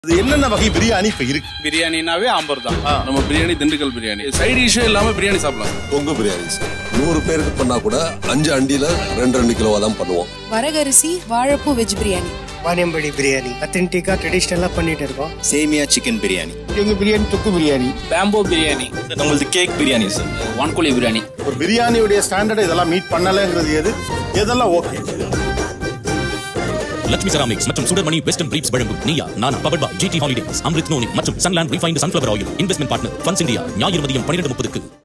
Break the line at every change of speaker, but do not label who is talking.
இது என்னென்ன வகை பிரியாணி இப்ப இருக்கு
பிரியாணினாவே ஆம்பர் தான் நம்ம பிரியாணி திண்டுக்கல் பிரியாணி சைடு டிஷ்ஷே இல்லாம பிரியாணி சாப்பிடலாம்
கொங்கு பிரியாணி சார் நூறு பேருக்கு பண்ணா கூட அஞ்சு அண்டியில ரெண்டு ரெண்டு கிலோவா தான் பண்ணுவோம்
வரகரிசி வாழைப்பூ வெஜ் பிரியாணி
வாணியம்படி பிரியாணி அத்தன்டிக்கா ட்ரெடிஷ்னலாக பண்ணிட்டு இருக்கோம்
சேமியா சிக்கன் பிரியாணி
எங்க பிரியாணி தொக்கு பிரியாணி
பேம்போ பிரியாணி
நம்மளது கேக் பிரியாணி சார்
வான்கோழி பிரியாணி
ஒரு பிரியாணியுடைய ஸ்டாண்டர்ட் இதெல்லாம் மீட் பண்ணலங்கிறது எது எதெல்லாம் ஓகே
லட்சுமி செராமிக்ஸ் மற்றும் சுடர்மணி வெஸ்டர்ன் பிரீப்ஸ் வழங்கும் நீயா நானா பவர்பா ஜிடி ஹாலிடேஸ் அம்ரித் நோனி மற்றும் Sunland refined sunflower oil investment partner funds India ஞாயிறு மதியம் பன்னிரண்டு முப்பதுக்கு